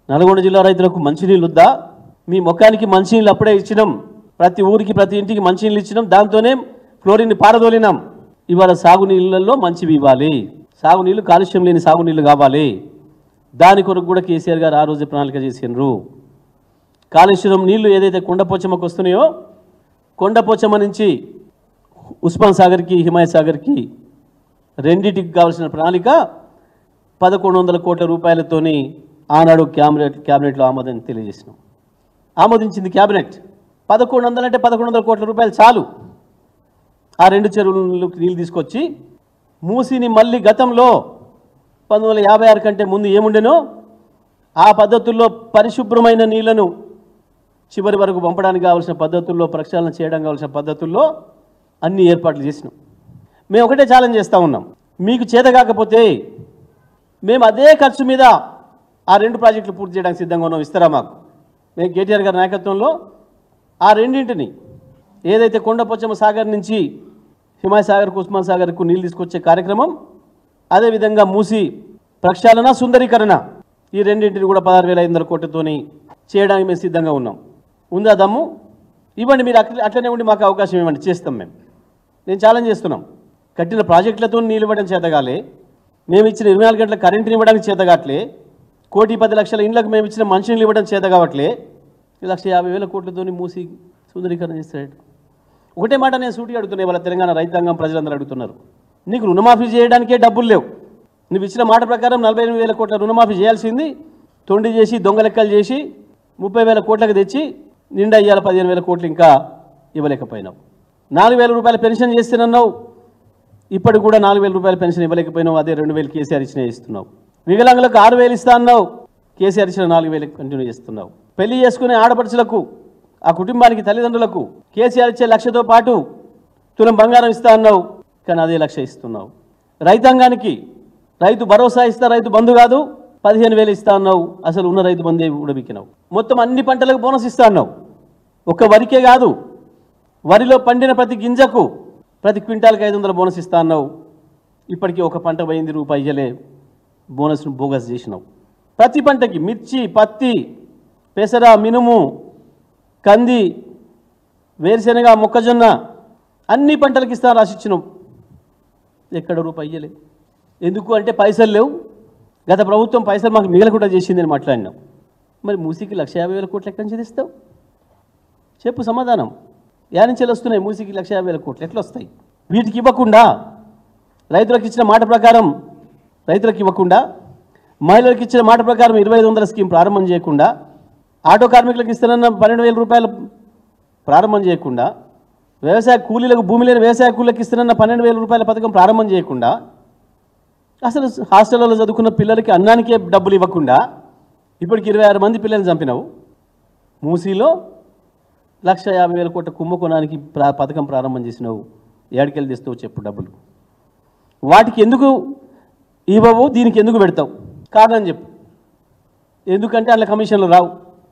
నల్గొండ జిల్లా రైతులకు మంచినీళ్ళు వద్దా మీ ముఖానికి మంచినీళ్ళు అప్పుడే ఇచ్చినాం ప్రతి ఊరికి ప్రతి ఇంటికి మంచినీళ్ళు ఇచ్చినాం దాంతోనే క్లోరిన్ పారదోలినాం ఇవాళ సాగునీళ్ళల్లో మంచివి ఇవ్వాలి సాగునీళ్ళు కాలుష్యం లేని సాగునీళ్ళు కావాలి దాని కొరకు కూడా కేసీఆర్ గారు ఆ రోజు ప్రణాళిక చేసిండ్రు కాళేశ్వరం నీళ్లు ఏదైతే కొండపోచమ్మకు వస్తున్నాయో కొండపోచమ్మ నుంచి ఉస్మాన్ సాగర్కి హిమాయత్ సాగర్కి రెండింటికి కావాల్సిన ప్రణాళిక పదకొండు వందల కోట్ల రూపాయలతోని ఆనాడు క్యాబినెట్ క్యాబినెట్లో ఆమోదం తెలియజేసినాం ఆమోదించింది క్యాబినెట్ పదకొండు వందలు అంటే పదకొండు వందల కోట్ల రూపాయలు చాలు ఆ రెండు చెరువులకు నీళ్ళు తీసుకొచ్చి మూసిని మళ్ళీ గతంలో పంతొమ్మిది వందల యాభై ఆరు కంటే ముందు ఏముండెనో ఆ పద్ధతుల్లో పరిశుభ్రమైన నీళ్లను చివరి వరకు పంపడానికి కావాల్సిన పద్ధతుల్లో ప్రక్షాళన చేయడం కావాల్సిన పద్ధతుల్లో అన్ని ఏర్పాట్లు చేసినాం మేము ఒకటే ఛాలెంజ్ చేస్తూ ఉన్నాం మీకు చేత కాకపోతే మేము అదే ఖర్చు మీద ఆ రెండు ప్రాజెక్టులు పూర్తి చేయడానికి సిద్ధంగా ఉన్నాం ఇస్తారా మాకు మేము కేటీఆర్ గారి నాయకత్వంలో ఆ రెండింటిని ఏదైతే కొండపోచమ్మ సాగర్ నుంచి హిమాయ్ సాగర్కు ఉస్మాన్ సాగర్కు నీళ్ళు తీసుకొచ్చే కార్యక్రమం అదేవిధంగా మూసి ప్రక్షాళన సుందరీకరణ ఈ రెండింటిని కూడా పదహారు వేల ఐదు వందల కోట్లతోని చేయడానికి మేము సిద్ధంగా ఉన్నాం ఉందా దమ్ము ఇవ్వండి మీరు అట్ల అట్లనే ఉండి మాకు అవకాశం ఇవ్వండి చేస్తాం మేము నేను ఛాలెంజ్ చేస్తున్నాం కట్టిన ప్రాజెక్టులతో నీళ్ళు ఇవ్వడం చేతగాలే మేము ఇచ్చిన ఇరవై నాలుగు గంటల కరెంటుని ఇవ్వడానికి చేతగాట్లే కోటి పది లక్షల ఇండ్లకు మేము ఇచ్చిన మనుషులు ఇవ్వడం చేత కావట్లే ఈ లక్ష యాభై వేల కోట్లతోని మూసి సుందరీకరణ చేస్తాడు ఒకటే మాట నేను సూటిగా అడుగుతున్నాయి వాళ్ళ తెలంగాణ రైతాంగం ప్రజలందరూ అడుగుతున్నారు నీకు రుణమాఫీ చేయడానికే డబ్బులు లేవు నువ్వు ఇచ్చిన మాట ప్రకారం నలభై ఎనిమిది వేల కోట్ల రుణమాఫీ చేయాల్సింది తొండి చేసి దొంగ లెక్కలు చేసి ముప్పై వేల కోట్లకు తెచ్చి నిండా ఇయ్యాల పదిహేను వేల కోట్లు ఇంకా ఇవ్వలేకపోయినావు నాలుగు వేల రూపాయల పెన్షన్ చేస్తానన్నావు ఇప్పటికి కూడా నాలుగు వేల రూపాయల పెన్షన్ ఇవ్వలేకపోయినావు అదే రెండు వేలు కేసీఆర్ ఇచ్చిన ఇస్తున్నావు వికలాంగులకు ఆరు వేలు ఇస్తా అన్నావు కేసీఆర్ ఇచ్చిన నాలుగు వేలు కంటిన్యూ చేస్తున్నావు పెళ్లి చేసుకునే ఆడపడుచులకు ఆ కుటుంబానికి తల్లిదండ్రులకు కేసీఆర్ ఇచ్చే లక్షతో పాటు తులం బంగారం ఇస్తా అన్నావు కానీ అదే లక్ష ఇస్తున్నావు రైతాంగానికి రైతు భరోసా ఇస్తా రైతు బంధు కాదు పదిహేను వేలు ఇస్తా అన్నావు అసలు ఉన్న రైతు బంధే ఉడబిక్కినావు మొత్తం అన్ని పంటలకు బోనస్ ఇస్తా అన్నావు ఒక్క వరికే కాదు వరిలో పండిన ప్రతి గింజకు ప్రతి క్వింటాల్కి ఐదు వందల బోనస్ ఇస్తా అన్నావు ఇప్పటికీ ఒక పంట పోయింది రూపాయి ఇయ్యలే బోనస్ను బోగస్ చేసినావు ప్రతి పంటకి మిర్చి పత్తి పెసర మినుము కంది వేరుశెనగ మొక్కజొన్న అన్ని పంటలకు ఇస్తా రాసిచ్చినావు ఎక్కడ రూపాయి ఇయ్యలే ఎందుకు అంటే పైసలు లేవు గత ప్రభుత్వం పైసలు మాకు మిగలకుండా చేసిందని మాట్లాడినాం మరి మూసీకి లక్ష యాభై వేల కోట్లు ఎక్కడి నుంచి తెస్తావు చెప్పు సమాధానం యా నుంచి వస్తున్నాయి మూసీకి లక్ష యాభై వేల కోట్లు ఎట్లా వస్తాయి వీటికి ఇవ్వకుండా రైతులకు ఇచ్చిన మాట ప్రకారం రైతులకు ఇవ్వకుండా మహిళలకు ఇచ్చిన మాట ప్రకారం ఇరవై ఐదు వందల స్కీమ్ ప్రారంభం చేయకుండా ఆటో కార్మికులకు ఇస్తున్న పన్నెండు వేల రూపాయలు ప్రారంభం చేయకుండా వ్యవసాయ కూలీలకు భూమి లేని వ్యవసాయ కూలీలకు ఇస్తున్న పన్నెండు వేల రూపాయల పథకం ప్రారంభం చేయకుండా అసలు హాస్టల్లో చదువుకున్న పిల్లలకి అన్నానికే డబ్బులు ఇవ్వకుండా ఇప్పటికి ఇరవై ఆరు మంది పిల్లల్ని చంపినావు మూసీలో లక్ష యాభై వేల కోట్ల కుంభకోణానికి ప్రా పథకం ప్రారంభం చేసినావు ఏడికెళ్ళి తెస్తావు చెప్పు డబ్బులు వాటికి ఎందుకు ఇవ్వవు దీనికి ఎందుకు పెడతావు కారణం చెప్పు ఎందుకంటే అందులో కమిషన్లు రావు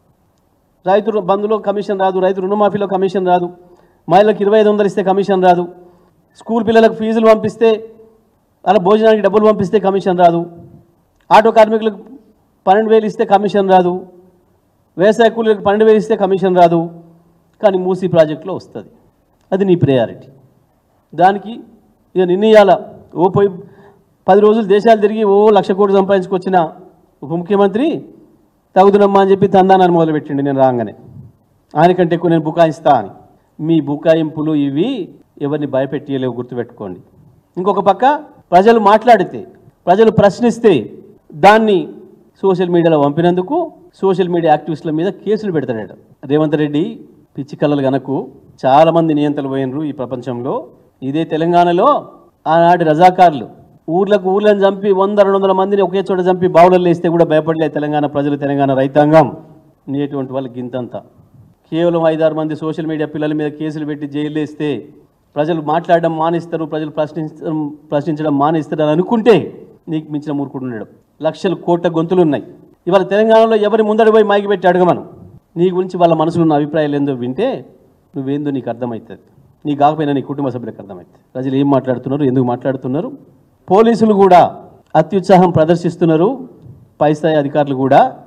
రైతు రు- బంధులో కమిషన్ రాదు రైతు రుణమాఫీలో కమిషన్ రాదు మహిళలకు ఇరవై ఐదు వందలు ఇస్తే కమిషన్ రాదు స్కూల్ పిల్లలకు ఫీజులు పంపిస్తే అలా భోజనానికి డబ్బులు పంపిస్తే కమిషన్ రాదు ఆటో కార్మికులకు పన్నెండు వేలు ఇస్తే కమిషన్ రాదు వ్యవసాయ కూలీలకు పన్నెండు వేలు ఇస్తే కమిషన్ రాదు కానీ మూసీ ప్రాజెక్టులో వస్తుంది అది నీ ప్రయారిటీ దానికి ఇక నిర్ణయాల ఓ పోయి పది రోజులు దేశాలు తిరిగి ఓ లక్ష కోట్లు సంపాదించుకొచ్చిన ఉప ముఖ్యమంత్రి తగుదునమ్మా అని చెప్పి తందానాన్ని మొదలుపెట్టిండు నేను రాగానే ఆయనకంటే ఎక్కువ నేను బుకాయిస్తా అని మీ బుకాయింపులు ఇవి ఎవరిని భయపెట్టియలేవు గుర్తుపెట్టుకోండి ఇంకొక పక్క ప్రజలు మాట్లాడితే ప్రజలు ప్రశ్నిస్తే దాన్ని సోషల్ మీడియాలో పంపినందుకు సోషల్ మీడియా యాక్టివిస్టుల మీద కేసులు పెడతాడట రేవంత్ రెడ్డి పిచ్చి కళలు గనకు చాలామంది నియంత్రణ పోయినరు ఈ ప్రపంచంలో ఇదే తెలంగాణలో ఆనాటి రజాకారులు ఊర్లకు ఊర్లను చంపి వంద రెండు వందల మందిని ఒకే చోట చంపి బావులలో వేస్తే కూడా భయపడలే తెలంగాణ ప్రజలు తెలంగాణ రైతాంగం నేటువంటి వాళ్ళకి గింతంత కేవలం ఐదారు మంది సోషల్ మీడియా పిల్లల మీద కేసులు పెట్టి జైలు వేస్తే ప్రజలు మాట్లాడడం మానేస్తారు ప్రజలు ప్రశ్నించడం ప్రశ్నించడం మానేస్తారు అని అనుకుంటే నీకు మించిన మూర్ఖుడు ఉండడం లక్షల కోట్ల గొంతులు ఉన్నాయి ఇవాళ తెలంగాణలో ఎవరి ముందడి పోయి మైకి పెట్టి అడగమను నీ గురించి వాళ్ళ మనసులో ఉన్న అభిప్రాయాలు ఏందో వింటే నువ్వేందో నీకు అర్థమవుతుంది నీ కాకపోయినా నీ కుటుంబ సభ్యులకు అర్థమవుతుంది ప్రజలు ఏం మాట్లాడుతున్నారు ఎందుకు మాట్లాడుతున్నారు పోలీసులు కూడా అత్యుత్సాహం ప్రదర్శిస్తున్నారు పై స్థాయి అధికారులు కూడా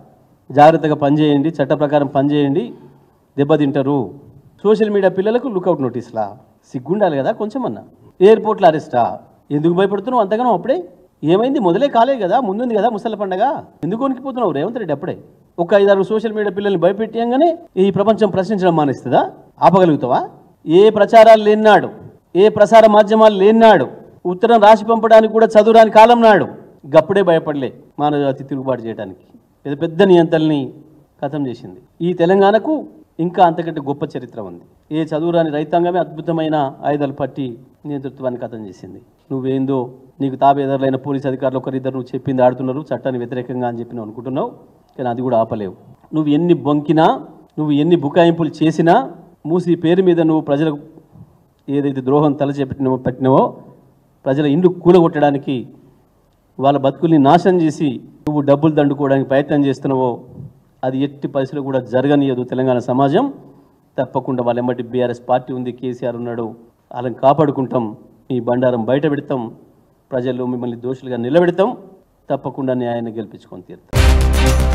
జాగ్రత్తగా పనిచేయండి చట్ట ప్రకారం పనిచేయండి దెబ్బతింటారు సోషల్ మీడియా పిల్లలకు లుకౌట్ నోటీస్లా సిగ్గుండాలి కదా కొంచెం అన్న ఎయిర్పోర్ట్లో అరెస్టా ఎందుకు భయపడుతున్నావు అంతగానో అప్పుడే ఏమైంది మొదలే కాలేదు కదా ముందుంది కదా ముసలి పండగ ఎందుకు వణికిపోతున్నావు రేవంత్ రెడ్డి అప్పుడే ఒక ఐదారు సోషల్ మీడియా పిల్లల్ని భయపెట్టియంగానే ఈ ప్రపంచం ప్రశ్నించడం మానేస్తుందా ఆపగలుగుతావా ఏ ప్రచారాలు లేనాడు ఏ ప్రసార మాధ్యమాలు లేనాడు ఉత్తరం రాసి పంపడానికి కూడా చదువురాని కాలం నాడు గప్పుడే భయపడలే మానవజాతి తిరుగుబాటు చేయడానికి పెద్ద పెద్ద నియంత్రణని ఖతం చేసింది ఈ తెలంగాణకు ఇంకా అంతకంటే గొప్ప చరిత్ర ఉంది ఏ చదువురాని రైతాంగమే అద్భుతమైన ఆయుధాలు పట్టి నియంతృత్వాన్ని ఖతం చేసింది నువ్వేందో నీకు తాబేదారులైన పోలీస్ అధికారులు ఒకరిద్దరు నువ్వు చెప్పింది ఆడుతున్నారు చట్టాన్ని వ్యతిరేకంగా అని చెప్పి నువ్వు అనుకుంటున్నావు కానీ అది కూడా ఆపలేవు నువ్వు ఎన్ని బొంకినా నువ్వు ఎన్ని బుకాయింపులు చేసినా మూసి పేరు మీద నువ్వు ప్రజలకు ఏదైతే ద్రోహం తలచేపెట్టినవో పెట్టినవో ప్రజల ఇండ్లు కూలగొట్టడానికి వాళ్ళ బతుకుల్ని నాశనం చేసి నువ్వు డబ్బులు దండుకోవడానికి ప్రయత్నం చేస్తున్నావో అది ఎట్టి పరిస్థితులు కూడా జరగనియదు తెలంగాణ సమాజం తప్పకుండా వాళ్ళ ఎమ్మటి బీఆర్ఎస్ పార్టీ ఉంది కేసీఆర్ ఉన్నాడు వాళ్ళని కాపాడుకుంటాం మీ బండారం బయట పెడతాం ప్రజల్లో మిమ్మల్ని దోషులుగా నిలబెడతాం తప్పకుండా న్యాయాన్ని గెలిపించుకొని తీరుతాం